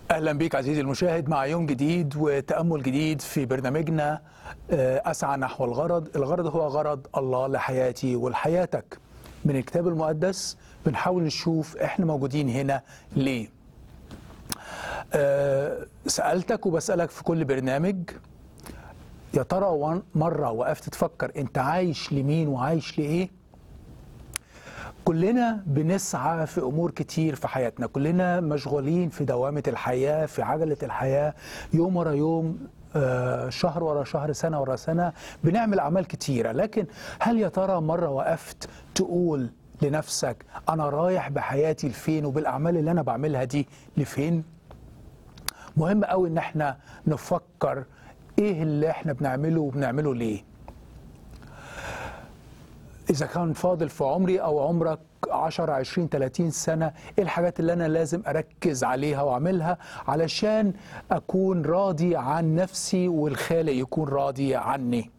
اهلا بك عزيزي المشاهد مع يوم جديد وتامل جديد في برنامجنا آه، اسعى نحو الغرض، الغرض هو غرض الله لحياتي ولحياتك. من الكتاب المقدس بنحاول نشوف احنا موجودين هنا ليه. آه، سالتك وبسالك في كل برنامج يا ترى وان- مره وقفت تفكر انت عايش لمين وعايش لايه؟ كلنا بنسعى في امور كتير في حياتنا كلنا مشغولين في دوامه الحياه في عجله الحياه يوم ورا يوم آه، شهر ورا شهر سنه ورا سنه بنعمل اعمال كتيره لكن هل يا ترى مره وقفت تقول لنفسك انا رايح بحياتي لفين وبالاعمال اللي انا بعملها دي لفين مهم قوي ان احنا نفكر ايه اللي احنا بنعمله وبنعمله ليه إذا كان فاضل في عمري أو عمرك 10 20 30 سنة إيه الحاجات اللي أنا لازم أركز عليها وأعملها علشان أكون راضي عن نفسي والخالق يكون راضي عني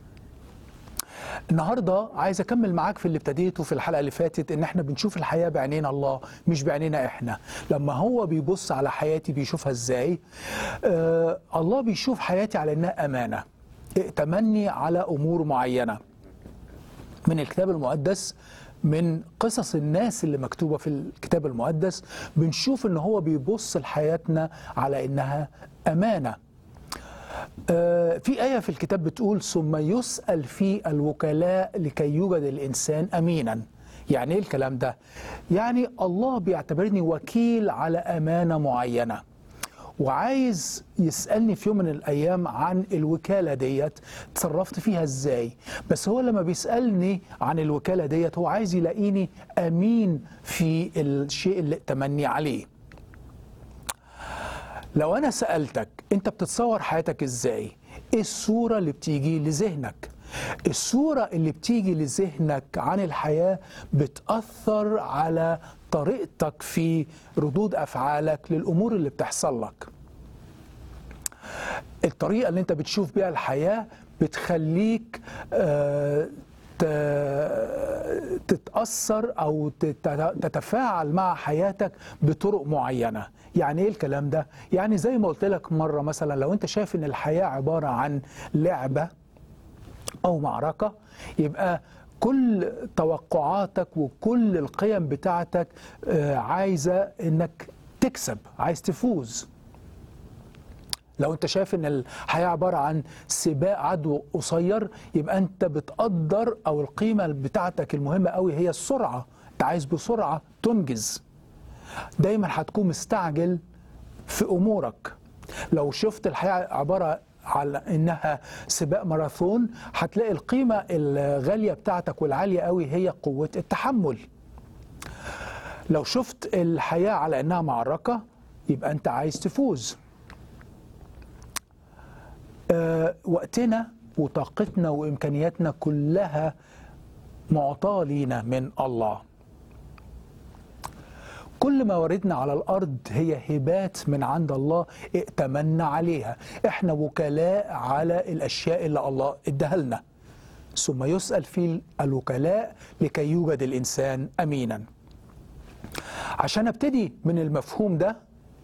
النهارده عايز اكمل معاك في اللي ابتديته في الحلقه اللي فاتت ان احنا بنشوف الحياه بعينين الله مش بعينينا احنا لما هو بيبص على حياتي بيشوفها ازاي آه الله بيشوف حياتي على انها امانه ائتمني على امور معينه من الكتاب المقدس من قصص الناس اللي مكتوبة في الكتاب المقدس بنشوف ان هو بيبص لحياتنا على انها امانة آه، في آية في الكتاب بتقول ثم يسأل في الوكلاء لكي يوجد الإنسان أمينا يعني إيه الكلام ده؟ يعني الله بيعتبرني وكيل على أمانة معينة وعايز يسألني في يوم من الأيام عن الوكالة ديت تصرفت فيها إزاي بس هو لما بيسألني عن الوكالة ديت هو عايز يلاقيني أمين في الشيء اللي اتمني عليه لو أنا سألتك أنت بتتصور حياتك إزاي إيه الصورة اللي بتيجي لذهنك الصورة اللي بتيجي لذهنك عن الحياة بتأثر على طريقتك في ردود أفعالك للأمور اللي بتحصل لك الطريقة اللي انت بتشوف بيها الحياة بتخليك آه، ت- تتأثر أو تت- تتفاعل مع حياتك بطرق معينة يعني إيه الكلام ده؟ يعني زي ما قلت لك مرة مثلا لو أنت شايف إن الحياة عبارة عن لعبة أو معركة يبقى كل توقعاتك وكل القيم بتاعتك آه، عايزة إنك تكسب عايز تفوز لو انت شايف ان الحياه عباره عن سباق عدو قصير يبقى انت بتقدر او القيمه بتاعتك المهمه قوي هي السرعه انت عايز بسرعه تنجز دايما هتكون مستعجل في امورك لو شفت الحياه عباره على انها سباق ماراثون هتلاقي القيمه الغاليه بتاعتك والعاليه قوي هي قوه التحمل لو شفت الحياه على انها معركه يبقى انت عايز تفوز آه، وقتنا وطاقتنا وامكانياتنا كلها معطاه لينا من الله كل ما وردنا على الارض هي هبات من عند الله ائتمنا عليها احنا وكلاء على الاشياء اللي الله اداها لنا ثم يسال في الوكلاء لكي يوجد الانسان امينا عشان ابتدي من المفهوم ده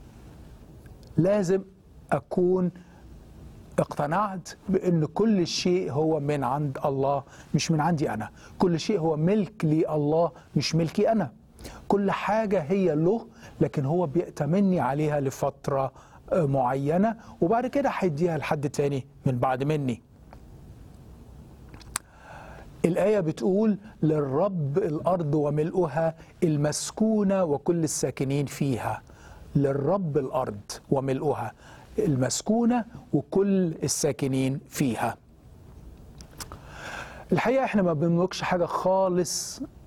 لازم اكون اقتنعت بان كل شيء هو من عند الله مش من عندي انا كل شيء هو ملك لي الله مش ملكي انا كل حاجه هي له لكن هو بيأتمني عليها لفتره آه، معينه وبعد كده هيديها لحد تاني من بعد مني الآية بتقول للرب الأرض وملؤها المسكونة وكل الساكنين فيها للرب الأرض وملؤها المسكونة وكل الساكنين فيها الحقيقة احنا ما بنملكش حاجة خالص